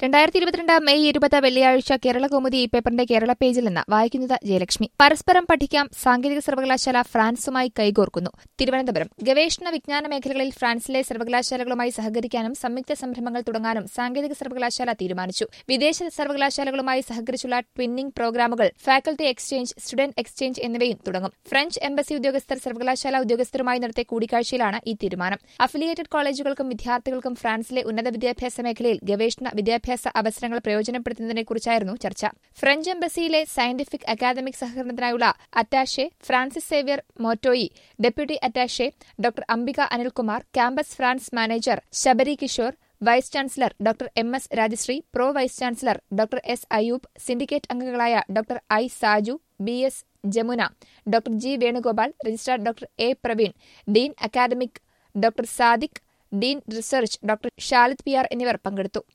രണ്ടായിരത്തി ഇരുപത്തിരണ്ട് മെയ് ഇരുപത് വെള്ളിയാഴ്ച കേരള കൗമുദി ഈ പേപ്പറിന്റെ കേരള പേജിൽ നിന്ന് വായിക്കുന്നത് ജയലക്ഷ്മി പരസ്പരം പഠിക്കാം സാങ്കേതിക സർവകലാശാല ഫ്രാൻസുമായി കൈകോർക്കുന്നു തിരുവനന്തപുരം ഗവേഷണ വിജ്ഞാന മേഖലകളിൽ ഫ്രാൻസിലെ സർവകലാശാലകളുമായി സഹകരിക്കാനും സംയുക്ത സംരംഭങ്ങൾ തുടങ്ങാനും സാങ്കേതിക സർവകലാശാല തീരുമാനിച്ചു വിദേശ സർവകലാശാലകളുമായി സഹകരിച്ചുള്ള ട്വിന്നിംഗ് പ്രോഗ്രാമുകൾ ഫാക്കൽറ്റി എക്സ്ചേഞ്ച് സ്റ്റുഡന്റ് എക്സ്ചേഞ്ച് എന്നിവയും തുടങ്ങും ഫ്രഞ്ച് എംബസി ഉദ്യോഗസ്ഥർ സർവകലാശാല ഉദ്യോഗസ്ഥരുമായി നടത്തിയ കൂടിക്കാഴ്ചയിലാണ് ഈ തീരുമാനം അഫിലിയേറ്റഡ് കോളേജുകൾക്കും വിദ്യാർത്ഥികൾക്കും ഫ്രാൻസിലെ ഉന്നത വിദ്യാഭ്യാസ മേഖലയിൽ ഗവേഷണ വിദ്യാഭ്യാസ അവസരങ്ങൾ പ്രയോജനപ്പെടുത്തുന്നതിനെക്കുറിച്ചായിരുന്നു ചർച്ച ഫ്രഞ്ച് എംബസിയിലെ സയന്റിഫിക് അക്കാദമിക് സഹകരണത്തിനായുള്ള attache Francis Xavier Motoi deputy attache doctor Ambika Anilkumar campus France manager Sabari Kishore vice chancellor doctor M S Rajasree pro vice chancellor doctor S Ayub syndicate അംഗങ്ങളായ doctor I Saju B S Jamuna doctor G Venugopal registrar doctor A Praveen dean academic doctor Sadiq dean research doctor Shalid P R എന്നിവർ പങ്കെടുത്തു